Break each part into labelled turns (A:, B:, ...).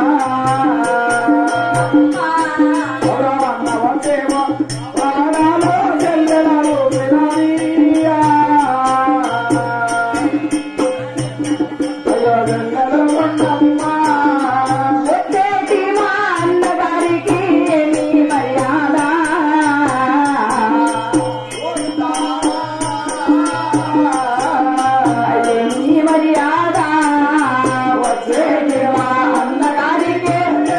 A: గౌరవన్నవదేవ ప్రాణాలు చెల్లెలలు వినాలియా. అయ్యో చెల్లెలు కొండమ్మ.
B: వచ్చేటి మా అన్నగారికి ఏమి మర్యాద ఏమి మర్యాద వచ్చేటి మా అన్నగారికి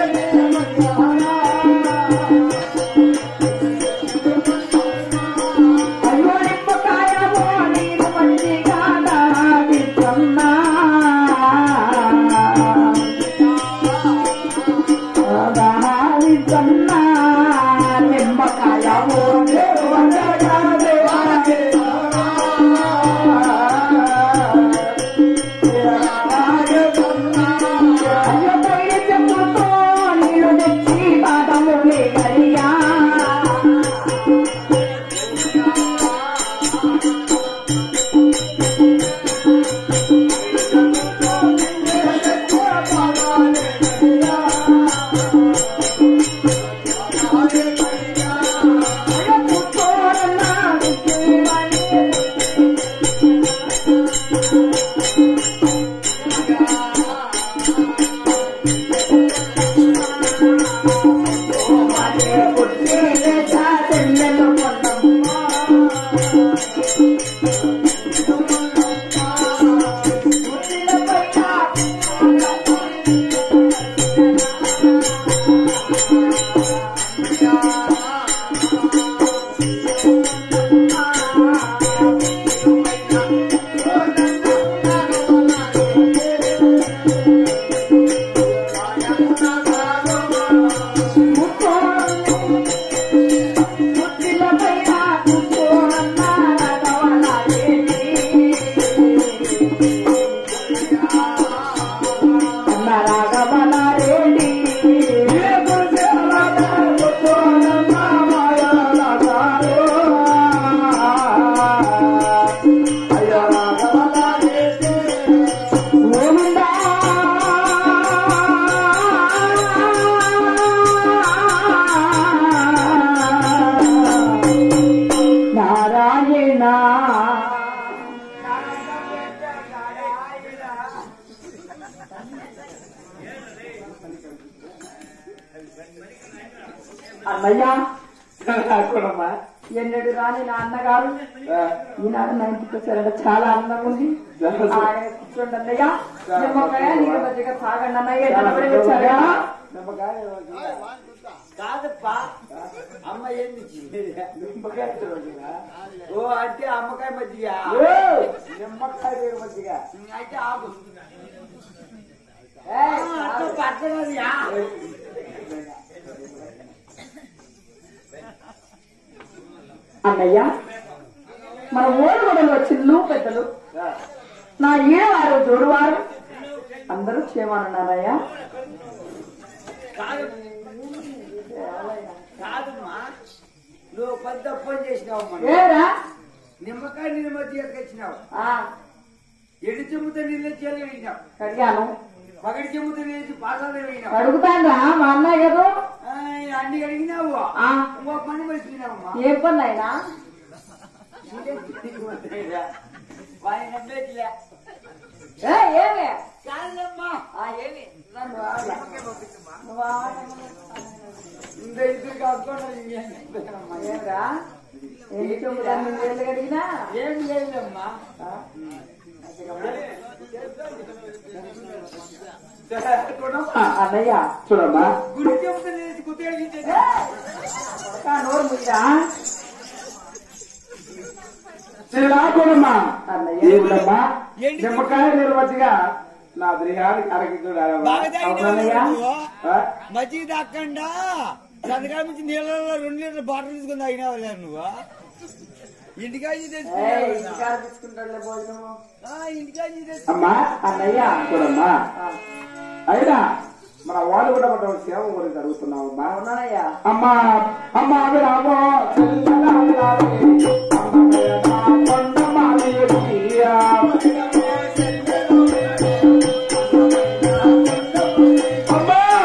B: అయ్యో నిమ్మకాయమో నీరు మంచిగా దాటిస్తున్నా దాటిస్తున్నా నిమ్మకాయమో నీరు మంచిగా అయ్యో పైన చెప్పుతో నీరు తెచ్చి పాదములే గరియా నారాయణ అన్నయ్య
A: కూడమ్మా.
B: ఎన్నడు రాని నా అన్నగారు
A: ఆ,
B: ఈనాడు నా ఇంటికి వచ్చారంటే చాలా ఆనందంగా ఉంది ఆయన కూర్చోండి అన్నయ్య నిమ్మకాయ నీరు మధ్యగా తాగండి అన్నయ్య నిలబడి వచ్చారా
A: నిమ్మకాయ ఇవ్వకుండా.
C: కాదప్పా అమ్మ ఏంది ఇచ్చింది?
A: నిమ్మకాయ ఇవ్వకుండా.
C: ఓ అంటే అమ్మకాయ మజ్జిగ
A: ఓ, నిమ్మకాయ వేరు మజ్జిగా
C: అయితే ఆగు
B: ఏయ్,
C: అట్లా పట్టదయ్యా.
B: అన్నయ్య మన ఓడిగొడలో చిల్లు పెద్దలు నా ఈడవారు జోడువారు అందరూ క్షేమానున్నారయ్యా
C: కాదు కాదమ్మా నువ్వు పెద్ద ఫోన్ చేసినావు మొన్న.
B: ఏరా
C: నిమ్మకాయ నీళ్ళ మధ్య ఎక్కచ్చినావు
B: ఆ,
C: ఎండు చెమ్ముతో నీళ్ళు చెల్లి వేసినావు
B: కడిగాను
C: పగడి చెమ్ముతో నీళ్ళు పాసాలు వేసినావు
B: అడుగుతాన్రా మా అన్నయ్య గారు
C: ఆ, అన్ని అడిగినావు
B: ఆ.
C: ఇంకో పని మర్చిపోయినావమ్మా
B: ఏం పని అయినా
C: వాడిని నమ్మేదిలే
B: ఏ ఏమే
C: చాలమ్మా
B: ఆ, ఏమి నన్ను ఆగలా. నువ్వు ఆగలా.
C: ఇంత ఇద్దరు కాకుండా ఇంకేం
B: ఏమిరా ఎన్ని చెబుతాను నీళ్ళు కడిగినా
C: ఏం లేదమ్మా
B: ఆ?
A: కూడమ్మా.
B: అన్నయ్య
A: చూడమ్మా
C: గుడి చెబుతా నేను కుతేడి
B: ఒక్క నోరు ముయ్యరా
A: శ్రీరాకుడమ్మా
B: అన్నయ్య
A: ఏమిటమ్మా నిమ్మకాయ నీరు మజ్జిగా నా దేహానికి
C: బాగా
B: అవునన్నయ్య.
A: ఆ?
C: మజ్జిగ దాక్కండా సంతకాల నుంచి నీళ్ళలో రెండు లీటర్ల బాటిల్ తీసుకుని తాగినావు లేదు నువ్వు ఇంటికాడ
B: ఏయ్,
C: తెచ్చుకున్నావు
B: ఇంటికాడ తీసుకుంటాడులే భోజనము
C: ఇంటికాడ తెచ్చు
A: అమ్మా
B: అన్నయ్య
A: చూడమ్మా
B: ఆ,
A: అయినా మన వాళ్ళు కూడా పడ్డ సేవ గురించి జరుగుతున్నామమ్మా
B: అవునన్నయ్య
A: అమ్మా అమ్మా విరామో చెల్లెలా విరామే. అమ్మ వేళ కొండమ్మ వీరియా. అమ్మా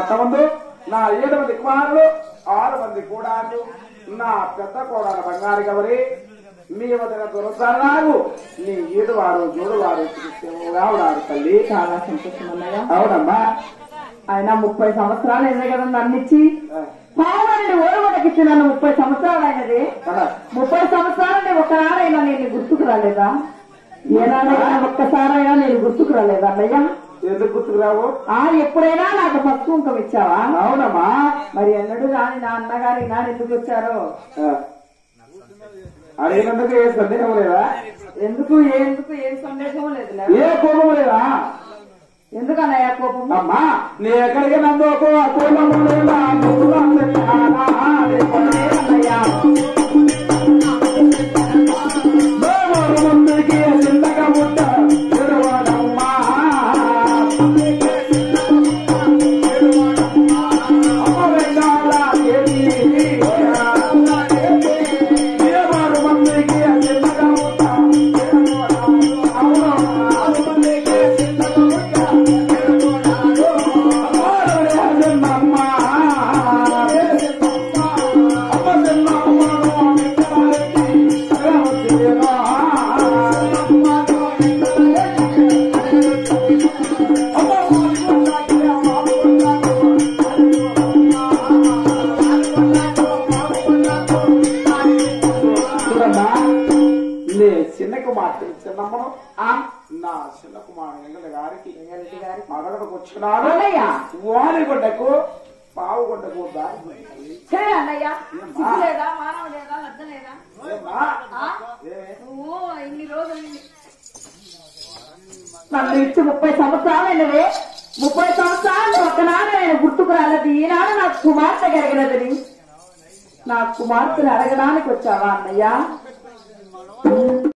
A: అంతమందు నా ఏడు మంది కుమారులు ఆరు మంది కూడా నా పెద్ద కోడల బంగారు గవరి మీ వదిన దురసారు నీ ఈడు వారు జోడు వారు ఉన్నారు తల్లి
B: చాలా సంతోషం అన్నయ్య
A: అవునమ్మా
B: ఆయన ముప్పై సంవత్సరాలు అయింది కదా నన్ను ఇచ్చి
A: ఆ,
B: పావులని ఓడగొడకి ఇచ్చి నన్ను ముప్పై సంవత్సరాలు అయినది
A: ఆ,
B: ముప్పై సంవత్సరాలు ఒకనాడైనా నేను గుర్తుకు రాలేదా ఏనాడైనా ఒక్కసారైనా నేను గుర్తుకు రాలేదా అన్నయ్య
A: ఎందుకు గుర్తుకురావు
B: ఆ ఎప్పుడైనా నాకు పసుపు కుంకం ఇచ్చావా
A: అవునమ్మా
B: మరి ఎన్నడూ రాని నా అన్నగారి నా ఎందుకు వచ్చారో
A: ఆ. అడిగినందుకు ఏ సందేహం లేదా
B: ఎందుకు ఎందుకు ఏం సందేశం లేదు
A: ఏ కోపం లేదా
B: ఎందుకు అన్నయ్య కోపము
A: అమ్మా నీ ఎక్కడికి నందుకు కోపము లేదా నువ్వు అందరి ఆనా, లేకపోతే
B: అన్నయ్య
A: నోరు ముందుకి చిన్నగా ముట్ట తిరువడమ్మా. అమ్మ వెంగాల దేవి. దేవరు ముందుకి చిన్నగా ముట్ట తిరువడమ్మా. అవును. అమ్మోరు చిన్నమ్మ. అమ్మ చిన్నమ్మ. చూడమ్మా నీ చిన్న కుమార్తె చిన్నమ్మను
B: ఆ,
A: నా చిన్న కుమారుడు ఎంగళ గారికి
B: రెడ్డి గారి
A: మగడకు వచ్చినాడు
B: అన్నయ్య
A: వాణిగుడ్డకు పావుగుడ్డకు దారి ఉంది.
B: సరే అన్నయ్య సిగ్గు లేదా మానవ లేదా లజ్జ లేదా
A: ఏమ్మా?
B: ఆ?
A: ఏ?
B: నువ్వు ఇన్ని రోజులు ఇన్ని- నన్ను ఇచ్చి ముప్పై సంవత్సరాలు అయినవే ముప్పై సంవత్సరాలు ఒకనాడు నేను గుర్తుకు రాలేదు ఈనాడు నాకు కుమార్తె కలిగినదని నా కుమార్తెను అడగడానికి వచ్చావా అన్నయ్య